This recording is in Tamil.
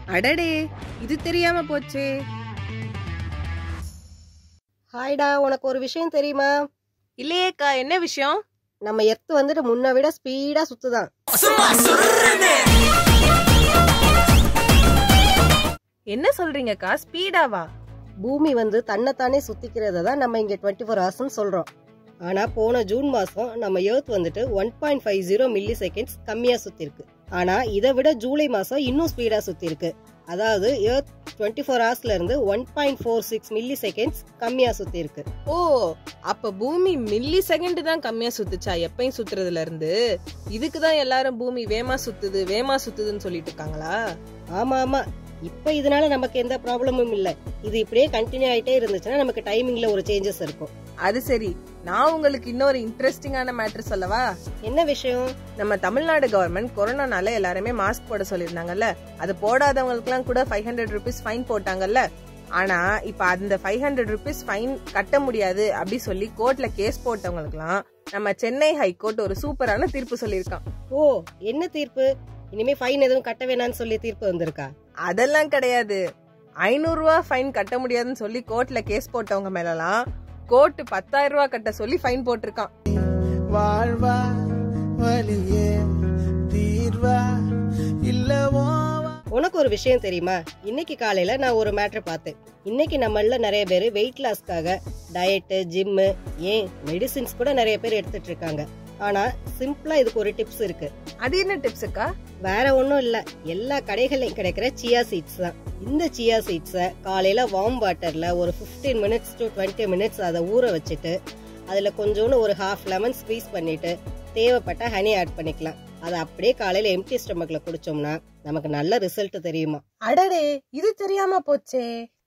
அடடே இது தெரியாம போச்சே ஹாய்டா உனக்கு ஒரு விஷயம் தெரியுமா இல்லையேக்கா என்ன விஷயம் நம்ம எர்த் வந்துட்டு முன்ன விட ஸ்பீடா சுத்துதான் என்ன சொல்றீங்கக்கா ஸ்பீடாவா பூமி வந்து தன்னைத்தானே சுத்திக்கிறத தான் நம்ம இங்க டுவெண்ட்டி ஃபோர் ஹவர்ஸ்னு சொல்றோம் ஆனா போன ஜூன் மாசம் நம்ம எர்த் வந்துட்டு one point five zero milliseconds கம்மியா சுத்திருக்கு ஆனா இதை விட ஜூலை மாசம் இன்னும் ஸ்பீடா சுத்திருக்கு அதாவது எர்த் டுவெண்ட்டி ஃபோர் ஹவர்ஸ்ல இருந்து one point four six milliseconds கம்மியா சுத்திருக்கு ஓ அப்ப பூமி மில்லி செகண்ட் தான் கம்மியா சுத்துச்சா எப்பயும் சுத்துறதுல இருந்து இதுக்கு தான் எல்லாரும் பூமி வேமா சுத்துது வேமா சுத்துதுன்னு சொல்லிட்டு இருக்காங்களா ஆமா ஆமா இப்ப இதனால நமக்கு எந்த ப்ராப்ளமும் இல்ல இது இப்படியே கண்டினியூ ஆயிட்டே இருந்துச்சுன்னா நமக்கு டைமிங்ல ஒரு சேஞ்சஸ் இருக்கும் அது சரி நான் உங்களுக்கு இன்னொரு இன்ட்ரெஸ்டிங்கான மேட்டர் சொல்லவா என்ன விஷயம் நம்ம தமிழ்நாடு கவர்மெண்ட் கொரோனானால எல்லாருமே மாஸ்க் போட சொல்லியிருந்தாங்கல்ல அது போடாதவங்களுக்குலாம் கூட ஃபைவ் ஹண்ட்ரட் ருபீஸ் ஃபைன் போட்டாங்கல்ல ஆனா இப்ப அந்த ஃபைவ் ஹண்ட்ரட் ருபீஸ் ஃபைன் கட்ட முடியாது அப்படி சொல்லி கோர்ட்ல கேஸ் போட்டவங்களுக்குலாம் நம்ம சென்னை ஹைகோர்ட் ஒரு சூப்பரான தீர்ப்பு சொல்லியிருக்கான் ஓ என்ன தீர்ப்பு இனிமே ஃபைன் எதுவும் கட்ட வேணாம்னு சொல்லி தீர்ப்பு வந்திருக்கா அதெல்லாம் கிடையாது ஐநூறு ரூபா ஃபைன் கட்ட முடியாதுன்னு சொல்லி கோர்ட்ல கேஸ் போட்டவங்க மேலலாம் கோர்ட் பத்தாயிரம் ரூபா கட்ட சொல்லி ஃபைன் போட்டிருக்கான் வாழ்வா வலியே தீர்வா இல்லவோ உனக்கு ஒரு விஷயம் தெரியுமா இன்னைக்கு காலையில நான் ஒரு மேட்டர் பார்த்தேன் இன்னைக்கு நம்மள நிறைய பேர் வெயிட் லாஸ்க்காக டயட்டு ஜிம்மு ஏன் மெடிசின்ஸ் கூட நிறைய பேர் எடுத்துட்டு இருக்காங்க ஆனா சிம்பிளா இதுக்கு ஒரு டிப்ஸ் இருக்கு அது என்ன டிப்ஸுக்கா வேற ஒண்ணும் இல்ல எல்லா கடைகள்லயும் கிடைக்கிற சியா சீட்ஸ் தான் இந்த சியா சீட்ஸ காலையில வார்ம் வாட்டர்ல ஒரு 15 மினிட்ஸ் டு 20 மினிட்ஸ் அதை ஊற வச்சுட்டு அதுல கொஞ்சோண்டு ஒரு ஹாஃப் லெமன் ஸ்க்வீஸ் பண்ணிட்டு தேவைப்பட்ட ஹனி ஆட் பண்ணிக்கலாம் அதை அப்படியே காலையில எம்டி ஸ்டமக்ல குடிச்சோம்னா நமக்கு நல்ல ரிசல்ட் தெரியுமா அடடே இது தெரியாம போச்சே